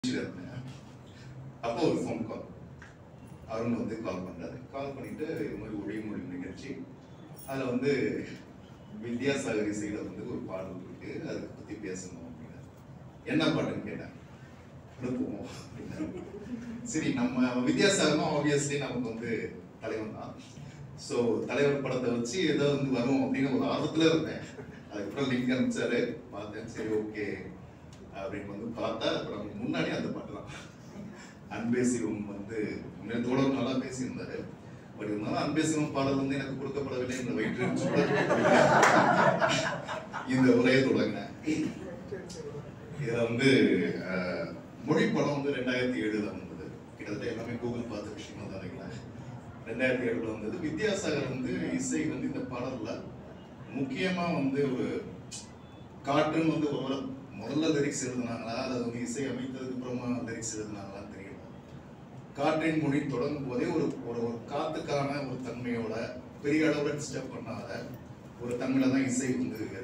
இருந்தேன் அப்போ ஒரு ஃபோன் கால் அருண் வந்து கால் பண்றாரு கால் பண்ணிட்டு இது மாதிரி ஒளிமொழி நிகழ்ச்சி அதுல வந்து வித்யாசாகர் இசையில வந்து ஒரு பாடல் இருக்கு அதை பத்தி பேசணும் அப்படின்னு என்ன பாட்டுன்னு கேட்டேன் அனுப்புவோம் அப்படின்னாரு. சரி நம்ம வித்யாசாகரும் ஆப்வியஸ்லி நமக்கு வந்து தலைவன் தான் ஸோ தலைவர் படத்தை வச்சு ஏதோ வந்து வரும் அப்படின்னு ஒரு ஆர்வத்துல இருந்தேன் அதுக்கப்புறம் லிங்க் அனுப்பிச்சாரு பார்த்தேன் சரி ஓகே அப்படின்னு வந்து பார்த்தா அப்புறம் முன்னாடி அந்த பாட்டு தான் அன்பே சிவம் வந்து முன்னாடி தோழர் நல்லா பேசியிருந்தாரு பட் இருந்தாலும் அன்பே சிவம் பாடல் வந்து எனக்கு கொடுக்கப்படவில்லை இந்த வயிற்று சொல்ல இந்த உரையை தொடங்கினேன் இதுல வந்து அஹ், மொழி படம் வந்து ரெண்டாயிரத்தி ஏழுல வந்தது கிட்டத்தட்ட எல்லாமே கூகுள் பார்த்த விஷயமா தான் நினைக்கிறேன் ரெண்டாயிரத்தி ஏழுல வந்தது வித்யாசாகர் வந்து இசை வந்து இந்த பாடல்ல முக்கியமா வந்து ஒரு காற்றுன்னு வந்து ஒரு முதல்ல லிரிக்ஸ் எழுதுனாங்களா அல்லது வந்து இசை அமைத்ததுக்கு அப்புறமா லிரிக்ஸ் எழுதுனாங்களான்னு தெரியல காற்றின் மொழி தொடங்கும் போதே ஒரு ஒரு ஒரு காத்துக்கான ஒரு தன்மையோட பெரிய அளவுல டிஸ்டர்ப் பண்ணாத ஒரு தன்மையில தான் இசை வந்து இருக்கு.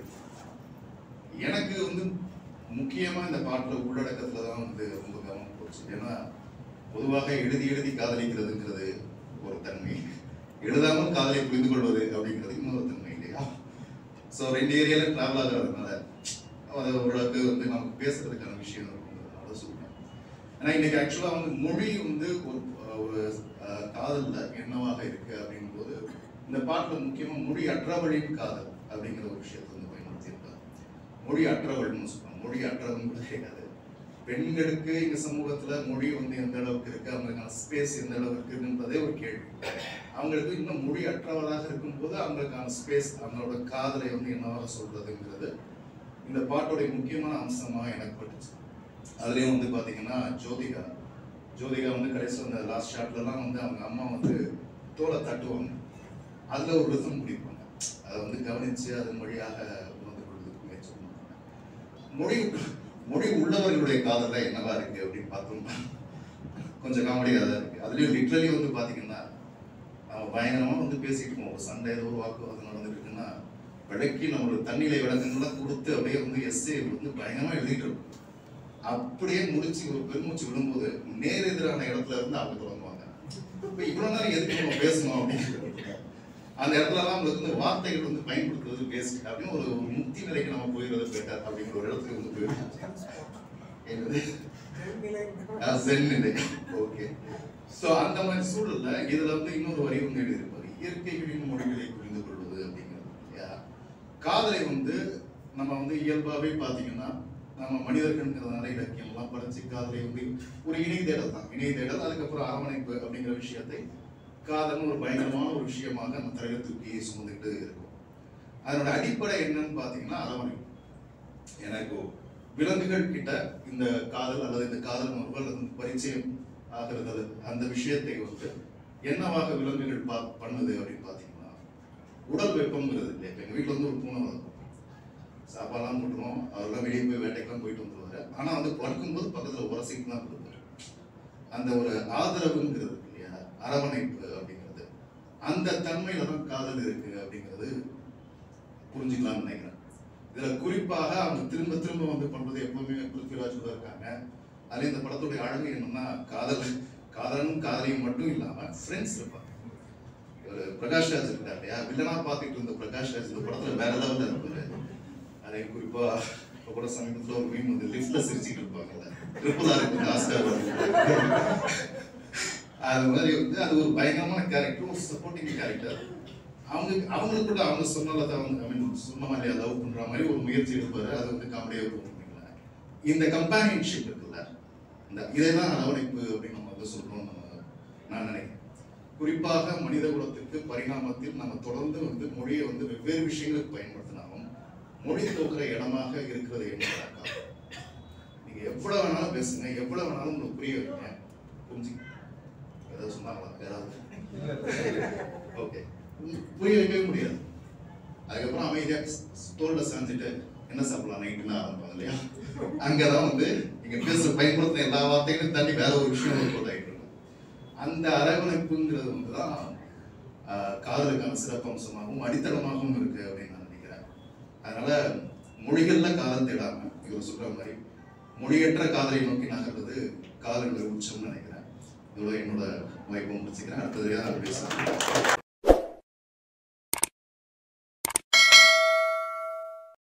எனக்கு வந்து முக்கியமா இந்த பாட்டுல உள்ளடக்கத்துல தான் வந்து ரொம்ப கவனம் போச்சு ஏன்னா பொதுவாக எழுதி எழுதி காதலிக்கிறதுங்கிறது ஒரு தன்மை எழுதாமல் காதலை புரிந்து கொள்வது அப்படிங்கிறது இன்னொரு தன்மை இல்லையா ஸோ ரெண்டு ஏரியால டிராவல் ஆகுறதுனால அது ஓரளவுக்கு வந்து நமக்கு பேசுறதுக்கான விஷயம் இருக்குங்கிறதுனால சொல்றேன் ஏன்னா இன்னைக்கு ஆக்சுவலா வந்து மொழி வந்து ஒரு ஒரு அஹ், காதல்ல என்னவாக இருக்கு அப்படிங்கும்போது இந்த பாட்டுல முக்கியமா மொழி அற்றவழின் காதல் அப்படிங்கிற ஒரு விஷயத்தை வந்து பயன்படுத்தியிருக்காங்க மொழி அற்றவள்னு சொல்றாங்க மொழி அற்றவன் கூட கிடையாது பெண்களுக்கு எங்க சமூகத்துல மொழி வந்து எந்த அளவுக்கு இருக்கு அவங்களுக்கான ஸ்பேஸ் எந்த அளவுக்கு இருக்குன்றதே ஒரு கேள்வி அவங்களுக்கு இன்னும் மொழி அற்றவராக இருக்கும்போது அவங்களுக்கான ஸ்பேஸ் அவங்களோட காதலை வந்து என்னவாக சொல்றதுங்கிறது இந்த பாட்டோடைய முக்கியமான அம்சமா எனக்கு பட்டுச்சு அதுலயும் வந்து பாத்தீங்கன்னா ஜோதிகா ஜோதிகா வந்து கடைசியில் அந்த லாஸ்ட் ஷாட்லலாம் வந்து அவங்க அம்மா வந்து தோலை தட்டுவாங்க அதுல ஒரு ரிதம் பிடிப்பாங்க அதை வந்து கவனிச்சு அதன் வழியாக உணர்ந்து கொள்வதற்கு முயற்சி பண்ணுவாங்க மொழி மொழி உள்ளவர்களுடைய காதல என்னவா இருக்கு அப்படின்னு பார்த்தோம்னா கொஞ்சம் காமெடியாக தான் இருக்கு அதுலயும் லிட்ரலி வந்து பாத்தீங்கன்னா நம்ம பயங்கரமா வந்து பேசிட்டு இருக்கோம் ஒரு சண்டை ஏதோ ஒரு வாக்குவாதம் நடந்துட்டு இருக்குன்னா விளக்கி நம்மளோட தண்ணியில விளக்கங்கள்லாம் கொடுத்து அப்படியே வந்து எஸ்ஏ வந்து பயங்கரமா எழுதிட்டு இருக்கும் அப்படியே முடிச்சு ஒரு பெருமூச்சு விடும்போது நேர் எதிரான இடத்துல இருந்து அவங்க தொடங்குவாங்க இப்ப இவ்வளவு நேரம் எதுக்கு நம்ம பேசணும் அப்படின்னு அந்த இடத்துல எல்லாம் நம்மளுக்கு வந்து வார்த்தைகள் வந்து பயன்படுத்துறது வேஸ்ட் அப்படின்னு ஒரு ஒரு முக்தி நிலைக்கு நம்ம போயிடுறது பெட்டர் அப்படிங்கிற ஒரு இடத்துக்கு வந்து போயிடுச்சு என்னது சென் நிலை ஓகே ஸோ அந்த மாதிரி சூழல்ல இதுல வந்து இன்னொரு வரி வந்து எழுதியிருப்பாரு இயற்கைகளின் மொழிகளை புரிந்து கொள்வது அப்படிங்கிறது இல்லையா காதலை வந்து நம்ம வந்து இயல்பாவே பாத்தீங்கன்னா நம்ம மனிதர்கள்ங்கிறதுனால இலக்கியம்லாம் படிச்சு காதலை வந்து ஒரு இணை தேடல் தான் இணை தேடல் அதுக்கப்புறம் அரவணைப்பு அப்படிங்கிற விஷயத்தை காதல்னு ஒரு பயங்கரமான ஒரு விஷயமாக நம்ம தலையில தூக்கி சுமந்துக்கிட்டு இருக்கோம் அதனோட அடிப்படை என்னன்னு பாத்தீங்கன்னா அரவணைப்பு எனக்கு விலங்குகள் கிட்ட இந்த காதல் அல்லது இந்த காதல் உணர்வு அல்லது இந்த பரிச்சயம் ஆகிறது அது- அந்த விஷயத்தை வந்து என்னவாக விலங்குகள் பா பண்ணுது அப்படின்னு பார்த்தீங்கன்னா உடல் வெப்பம்ங்கிறது இல்லை இப்போ எங்கள் வீட்டில் வந்து ஒரு பூனை வளர்க்கும் சாப்பாடுலாம் போட்டுருவோம் அவரெல்லாம் வெளியே போய் வேட்டைக்கெல்லாம் போயிட்டு வந்துருவாரு ஆனால் வந்து படுக்கும்போது பக்கத்தில் உரசிட்டு தான் கொடுப்பாரு அந்த ஒரு ஆதரவுங்கிறது இருக்கு இல்லையா அரவணைப்பு அப்படிங்கிறது அந்த தன்மையில தான் காதல் இருக்கு அப்படிங்கிறது புரிஞ்சுக்கலாம்னு நினைக்கிறேன் இதுல குறிப்பாக அவங்க திரும்ப திரும்ப வந்து பண்றது எப்பவுமே பிருத்விராஜ் கூட இருக்காங்க அதுல இந்த படத்துடைய அழகு என்னன்னா காதல் காதலனும் காதலியும் மட்டும் இல்லாம ஃப்ரெண்ட்ஸ் இருப்பாங்க ஒரு பிரகாஷ் ராஜ் இருக்கார் இல்லையா வில்லனா பார்த்துட்டு இருந்த பிரகாஷ் ராஜ் இந்த படத்துல வேற லெவல்ல இருப்பாரு அதே குறிப்பா இப்ப கூட சமீபத்துல ஒரு மீன் வந்து லிஃப்ட்ல சிரிச்சுட்டு இருப்பாங்கல்ல ட்ரிபிள் ஆர் இருக்கு ஆஸ்கார் அது மாதிரி வந்து அது ஒரு பயங்கரமான கேரக்டர் ஒரு சப்போர்ட்டிங் கேரக்டர் அவங்க அவங்களுக்கு கூட அவங்க சொன்னால தான் வந்து ஐ மீன் சொன்ன மாதிரி லவ் பண்ற மாதிரி ஒரு முயற்சி எடுப்பாரு அது வந்து காமெடியாக இருக்கும் இந்த கம்பானியன்ஷிப் இருக்குல்ல இந்த இதெல்லாம் அரவணைப்பு அப்படின்னு நம்ம வந்து சொல்றோம் நம்ம நான் நினைக்கிறேன் குறிப்பாக மனித குலத்திற்கு பரிணாமத்தில் நம்ம தொடர்ந்து வந்து மொழியை வந்து வெவ்வேறு விஷயங்களுக்கு பயன்படுத்தினாலும் மொழி தோக்குற இடமாக இருக்கிறது என்பதாக்கா நீங்க எவ்வளவு வேணாலும் பேசுங்க எவ்வளவு வேணாலும் உங்களுக்கு புரிய வைங்க புரிஞ்சு ஏதாவது சொன்னாங்களா யாராவது ஓகே புரிய வைக்கவே முடியாது அதுக்கப்புறம் அமைதியா தோல்ல சாஞ்சிட்டு என்ன சாப்பிடலாம் நைட்டுன்னு ஆரம்பிப்பாங்க இல்லையா அங்கதான் வந்து நீங்க பேச பயன்படுத்தின எல்லா வார்த்தைகளும் தாண்டி வேற ஒரு விஷயம் ஒரு ஆயிட்டு இருக்கும் அந்த அரவணைப்புங்கிறது வந்து தான் ஆஹ், காதலுக்கான சிறப்பு அம்சமாகவும் அடித்தளமாகவும் இருக்கு அப்படின்னு நான் நினைக்கிறேன் அதனால மொழிகள்ல காதல் தேடாம இவர் சொல்ற மாதிரி மொழியற்ற காதலை நோக்கி நகர்வது காதலோட உச்சம்னு நினைக்கிறேன் இதோட என்னோட வாய்ப்பை முடிச்சுக்கிறேன் அடுத்தது பேசுகிறேன்